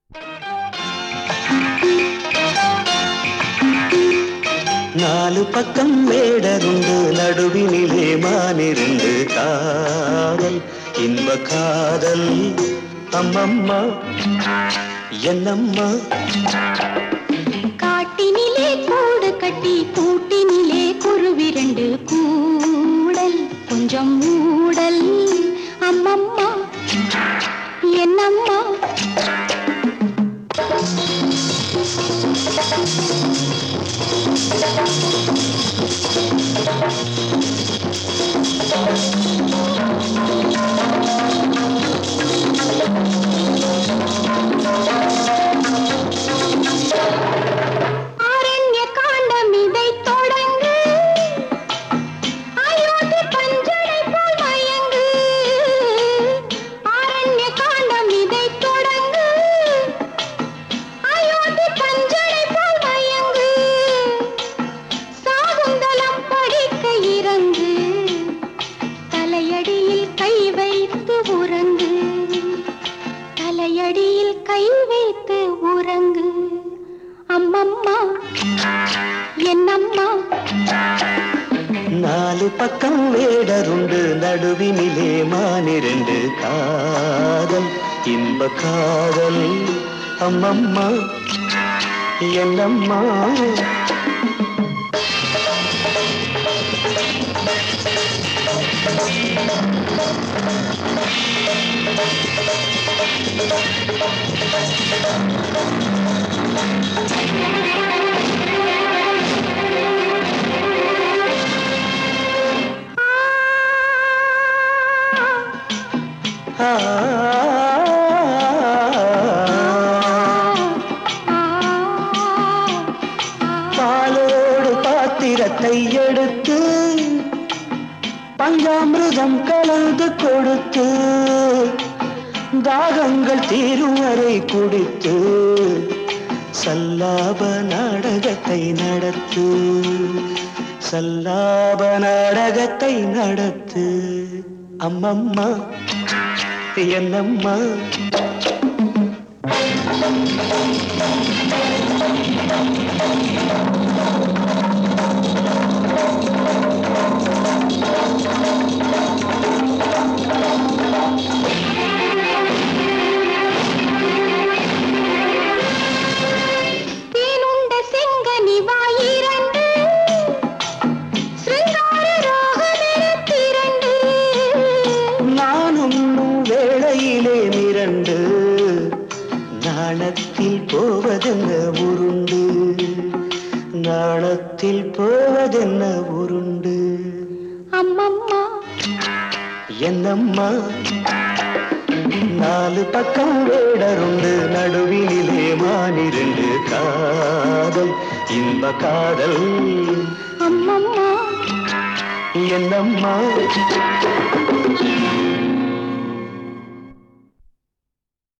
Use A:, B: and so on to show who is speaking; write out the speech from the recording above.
A: நாலு பக்கம் மேடருண்டு நடுவினிலே மானிருந்து காதல் இன்ப காதல் அம்மம்மா என்னம்மா
B: காட்டினிலே கூடு கட்டி கூட்டினிலே குருவிரண்டு கூடல் கொஞ்சம் மூடல் அம்மம்மா என்னம்மா ஆரண்ய காண்டம் இதை தொடங்கு அயோத்தி பஞ்சனை போல் மயங்கு ஆரண்ய காண்டம் இதை தொடங்கு அயோத்தி பஞ்சனை போல் மயங்கு சாகுந்தலம் படிக்க இறங்கு தலையடியில் கை வைத்து உறங்கு தலையடியில் கை வைத்து உறங்கு அம்மம்மா என்னம்மா
A: நாலு பக்கம் வேடருண்டு நடுவினிலே மானிரண்டு காதல் இன்ப காதல் அம்மம்மா என்னம்மா ஆ, பாலோடு பாத்திரத்தை எடுத்து பஞ்சாமிருதம் கலந்து கொடுத்து தாகங்கள் தீரும் வரை குடித்து சல்லாப நாடகத்தை நடத்து சல்லாப நாடகத்தை நடத்து அம்மம்மா என்னம்மா
B: தேனுண்ட செங்கனி வாயிரண்டு சிருங்கார ராகமெனத்திரண்டு
A: நானும் வேளையிலே மிரண்டு நாணத்தில் போவதென்ன உருண்டு நாணத்தில் போவதென்ன உருண்டு
B: அம்மம்மா
A: என்னம்மா நாலு பக்கம் வேடருண்டு நடுவினிலே மானிரண்டு காதல் இன்ப காதல்
B: அம்மம்மா
A: என்னம்மா